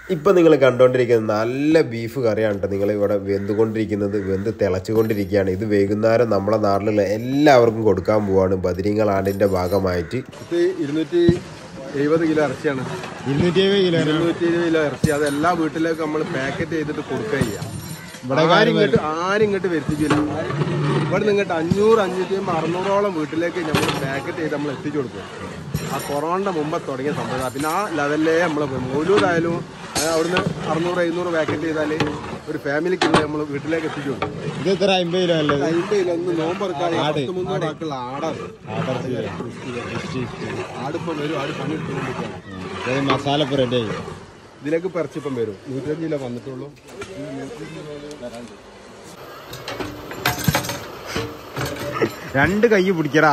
ഇപ്പം നിങ്ങൾ കണ്ടുകൊണ്ടിരിക്കുന്നത് നല്ല ബീഫ് കറിയാണ് കേട്ടോ നിങ്ങൾ ഇവിടെ വെന്തുകൊണ്ടിരിക്കുന്നത് വെന്ത് തിളച്ചുകൊണ്ടിരിക്കുകയാണ് ഇത് വൈകുന്നേരം നമ്മളെ നാട്ടിലുള്ള എല്ലാവർക്കും കൊടുക്കാൻ പോവാണ് ബദരിങ്ങൾ ആണ്ടിൻ്റെ ഭാഗമായിട്ട് ഇത് ഇരുന്നൂറ്റി എഴുപത് കിലോ ഇറച്ചിയാണ് ഇരുന്നൂറ്റി എഴുപത് കിലോ ഇരുന്നൂറ്റി ഇരുപത് കിലോ ഇറച്ചി അത് എല്ലാ വീട്ടിലേക്കും നമ്മൾ പാക്കറ്റ് ചെയ്തിട്ട് കൊടുക്കുക ചെയ്യാം ആരും ഇങ്ങോട്ട് ആരും ഇങ്ങോട്ട് വരുത്തിക്കില്ല ഇവിടെ നിങ്ങോട്ട് അഞ്ഞൂറ് അഞ്ഞൂറ്റി അമ്പത് അറുന്നൂറോളം വീട്ടിലേക്ക് നമ്മൾ പാക്കറ്റ് ചെയ്ത് നമ്മൾ എത്തിച്ചു കൊടുക്കും ആ കൊറോണയുടെ മുമ്പ് തുടങ്ങിയ സംഭവം പിന്നെ ആ ലെവലിലേ നമ്മൾ മൂലൂരായാലും അത് അവിടുന്ന് അറുന്നൂറ് എഴുന്നൂറ് പാക്കറ്റ് ചെയ്താൽ ഒരു ഫാമിലിക്ക് നമ്മൾ വീട്ടിലേക്ക് എത്തിച്ചു കൊടുക്കും ഇത് എത്ര അമ്പത് കിലോ അല്ലേ അതിൻ്റെ ഒന്ന് നോമ്പറക്കാൻ പത്ത് മുന്നൂറ് ആക്കുള്ള ആടാണ് ആടിപ്പം വരും ആട് പണി എടുത്തുകൊണ്ടിരിക്കുകയാണ് ഇത് മസാല ഇപ്പൊ റെഡി ആയി ഇതിലേക്ക് പറിച്ചിപ്പം വരും നൂറ്റഞ്ച് കിലോ വന്നിട്ടുള്ളൂ രണ്ട് കൈ പിടിക്കടാ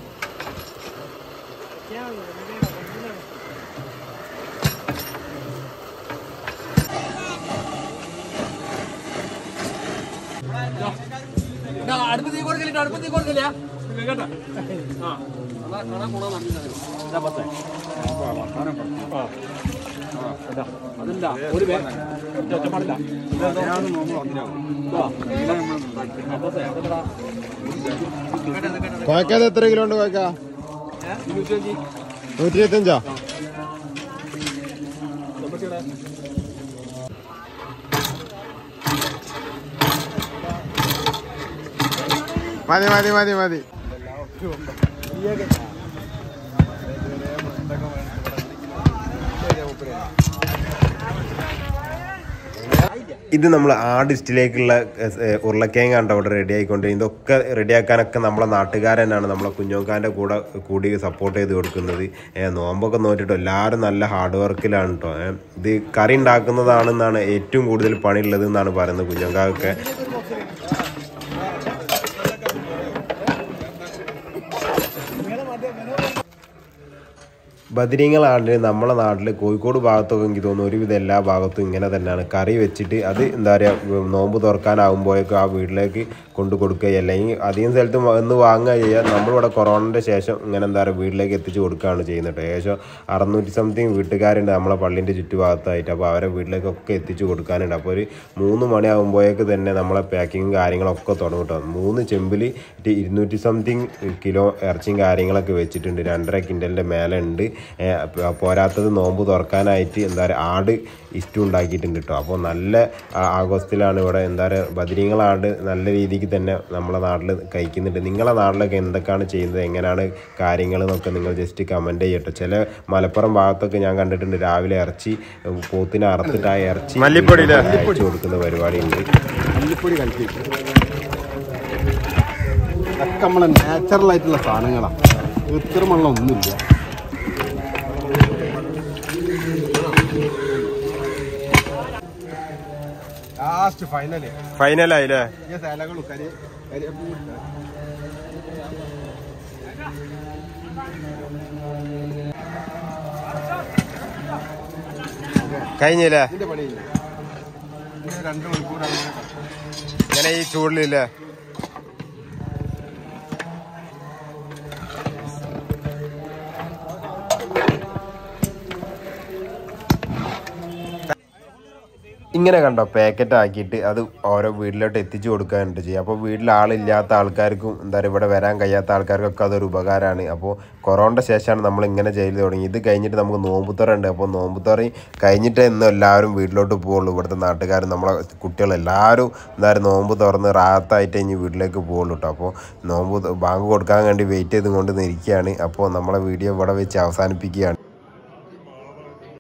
അടുപ്പ് തീ കൊടുക്കില്ല അടുപ്പ് തീ കൊടുക്കില്ല കേട്ടോ ആ അതാ കാണാൻ ഗുണം നന്ദി പത്തേ അതല്ല ഒരു പേ ഒറ്റ പാടില്ല കുഴക്കാതെ എത്ര കിലോ ഉണ്ട് കുഴക്ക നൂറ്റി ഇരുപത്തഞ്ചോ മതി മതി മതി മതി ഇത് നമ്മൾ ആ ഡിസ്റ്റിലേക്കുള്ള ഉരുളക്കിഴങ്ങ് കണ്ട അവിടെ റെഡി ആയിക്കൊണ്ട് ഇതൊക്കെ റെഡിയാക്കാനൊക്കെ നമ്മളെ നാട്ടുകാരൻ തന്നെയാണ് നമ്മളെ കുഞ്ഞോക്കാൻ്റെ കൂടെ കൂടി സപ്പോർട്ട് ചെയ്ത് കൊടുക്കുന്നത് ഏ, നോമ്പൊക്കെ നോറ്റിട്ടോ എല്ലാവരും നല്ല ഹാർഡ് വർക്കിലാണ് കേട്ടോ ഏ, ഇത് കറി ഉണ്ടാക്കുന്നതാണെന്നാണ് ഏറ്റവും കൂടുതൽ പണിയുള്ളത് എന്നാണ് പറയുന്നത് കുഞ്ഞോക്കാക്കൊക്കെ ബദരീങ്ങളാണ്ട് നമ്മളെ നാട്ടിൽ കോഴിക്കോട് ഭാഗത്തൊക്കെ എനിക്ക് തോന്നുന്നു ഒരുവിധം എല്ലാ ഭാഗത്തും ഇങ്ങനെ തന്നെയാണ് കറി വെച്ചിട്ട് അത് എന്താ പറയുക നോമ്പ് തുറക്കാനാകുമ്പോഴേക്കും ആ വീട്ടിലേക്ക് കൊണ്ടു കൊടുക്കുക അല്ലെങ്കിൽ അധികം സ്ഥലത്ത് വന്ന് വാങ്ങുക ചെയ്യുക നമ്മളിവിടെ കൊറോണൻ്റെ ശേഷം ഇങ്ങനെ എന്താ പറയുക വീട്ടിലേക്ക് എത്തിച്ച് കൊടുക്കുകയാണ് ചെയ്യുന്നത് ഏകദേശം അറുന്നൂറ്റി സംതിങ് വീട്ടുകാരുണ്ട് നമ്മളെ പള്ളിൻ്റെ ചുറ്റുഭാഗത്തായിട്ട് അപ്പോൾ അവരെ വീട്ടിലേക്കൊക്കെ എത്തിച്ച് കൊടുക്കാനുണ്ട് അപ്പോൾ ഒരു മൂന്ന് മണിയാകുമ്പോഴേക്ക് തന്നെ നമ്മളെ പാക്കിങ്ങും കാര്യങ്ങളൊക്കെ തുടങ്ങും കേട്ടോ മൂന്ന് ചെമ്പിൽ ഇരുന്നൂറ്റി സംതിങ് കിലോ ഇറച്ചിയും കാര്യങ്ങളൊക്കെ വെച്ചിട്ടുണ്ട് രണ്ടര കിൻഡലിൻ്റെ മേലെ ഉണ്ട് ഏ, പ- പോരാത്തത് നോമ്പ് തുറക്കാനായിട്ട് എന്താ പറയുക ആട് ഇഷ്ടം ഉണ്ടാക്കിയിട്ടുണ്ട് കേട്ടോ അപ്പോൾ നല്ല ആ, ആഘോഷത്തിലാണ് ഇവിടെ എന്താ പറയുക ബദരീങ്ങളാണ്ട് നല്ല രീതിക്ക് തന്നെ നമ്മളെ നാട്ടിൽ കഴിക്കുന്നുണ്ട് നിങ്ങളെ നാട്ടിലൊക്കെ എന്തൊക്കെയാണ് ചെയ്യുന്നത് എങ്ങനെയാണ് കാര്യങ്ങൾ എന്നൊക്കെ നിങ്ങൾ ജസ്റ്റ് കമൻറ്റ് ചെയ്യട്ടോ ചില മലപ്പുറം ഭാഗത്തൊക്കെ ഞാൻ കണ്ടിട്ടുണ്ട് രാവിലെ ഇറച്ചി ഉം, പോത്തിനെ അറുത്തിട്ട് ആ ഇറച്ചി മല്ലിപ്പൊടിയില്ലേ? അയച്ചു കൊടുക്കുന്ന പരിപാടിയുണ്ട് മല്ലിപ്പൊടി കലക്കിയിട്ട് ഇതൊക്കെ നമ്മളെ നാച്ചുറൽ ആയിട്ടുള്ള സാധനങ്ങളാണ് കൃത്രിമുള്ള ഒന്നുമില്ല ലാസ്റ്റ് ഫൈനല് ഫൈനലായില്ലേ ഈ സേലകളും കരി കരിയപ്പൂ കഴിഞ്ഞില്ലേ ഇതിന്റെ പണിയില്ല ഇത് രണ്ട് മണിക്കൂറാണ് ഇങ്ങനെ ഈ ചൂടിലില്ലേ ഇങ്ങനെ കണ്ടോ പാക്കറ്റ് ആക്കിയിട്ട് അത് ഓരോ വീട്ടിലോട്ട് എത്തിച്ചു കൊടുക്കാനുണ്ട് ചെയ്യുക അപ്പോൾ വീട്ടിൽ ആളില്ലാത്ത ആൾക്കാർക്കും എന്താ പറയുക ഇവിടെ വരാൻ കഴിയാത്ത ആൾക്കാർക്കൊക്കെ അതൊരു ഉപകാരമാണ് അപ്പോൾ കൊറോണയുടെ ശേഷമാണ് നമ്മൾ ഇങ്ങനെ ചെയ്ത് തുടങ്ങി ഇത് കഴിഞ്ഞിട്ട് നമുക്ക് നോമ്പുത്തറ ഉണ്ട് അപ്പോൾ നോമ്പുത്തറ കഴിഞ്ഞിട്ട് ഇന്ന് എല്ലാവരും വീട്ടിലോട്ട് പോവുള്ളൂ ഇവിടുത്തെ നാട്ടുകാരും നമ്മളെ കുട്ടികളെല്ലാവരും എന്താ പറയുക നോമ്പ് തുറന്ന് റാത്തായിട്ട് ഇനി വീട്ടിലേക്ക് പോകുള്ളൂ കേട്ടോ അപ്പോൾ നോമ്പ് ത- ബാങ്ക് കൊടുക്കാൻ വേണ്ടി വെയിറ്റ് ചെയ്തുകൊണ്ട് ഇരിക്കുകയാണ് അപ്പോൾ നമ്മളെ വീഡിയോ ഇവിടെ വെച്ച് അവസാനിപ്പിക്കുകയാണ്